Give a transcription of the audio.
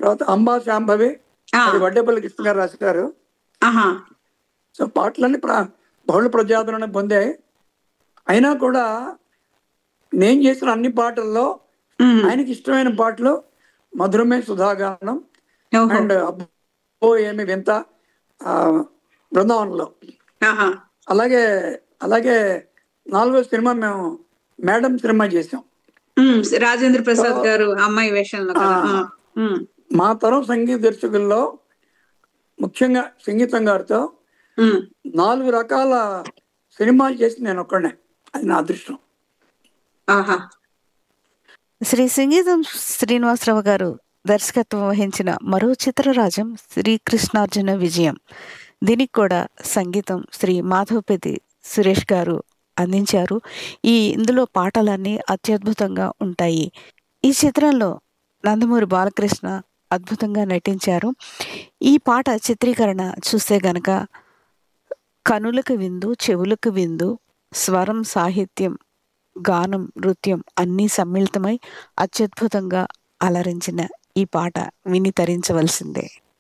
తర్వాత అంబా శాంభవి ఆ, అది వడ్డేపల్లి కృష్ణ గారు రాశారు ఆహా సో పాటలన్నీ ప్ర బహుళ ప్రజాదరణ పొందాయి అయినా కూడా నేను చేసిన అన్ని పాటల్లో ఉమ్, ఆయనకి ఇష్టమైన పాటలు మధురమే సుధాగానం ఓహో అండ్ అబ్బో ఏమి వింత ఆ, బృందావనంలో ఆహా అలాగే అలాగే నాలుగో సినిమా మేము మేడం సినిమా చేసాం ఉమ్, రాజేంద్ర ప్రసాద్ గారు అమ్మాయి వేషంలో కదా ఆ. ఆ, ఉమ్, మా తరం సంగీత దర్శకుల్లో ముఖ్యంగా సంగీతం గారితో ఉమ్, నాలుగు రకాల సినిమాలు చేసి నేను ఒక్కడనే అది నా అదృష్టం ఆహా శ్రీ సంగీతం శ్రీనివాసరావు గారు దర్శకత్వం వహించిన మరో చిత్రరాజం శ్రీకృష్ణార్జున విజయం దీనికి కూడా సంగీతం శ్రీ మాధవపతి సురేష్ గారు అందించారు ఈ ఇందులో పాటలన్నీ అత్యద్భుతంగా ఉంటాయి ఈ చిత్రంలో నందమూరి బాలకృష్ణ అద్భుతంగా నటించారు ఈ పాట చిత్రీకరణ చూస్తే గనక కనులకు విందు చెవులకు విందు స్వరం సాహిత్యం గానం నృత్యం అన్నీ సమ్మిళితమై అత్యద్భుతంగా అలరించిన ఈ పాట విని తరించవలసిందే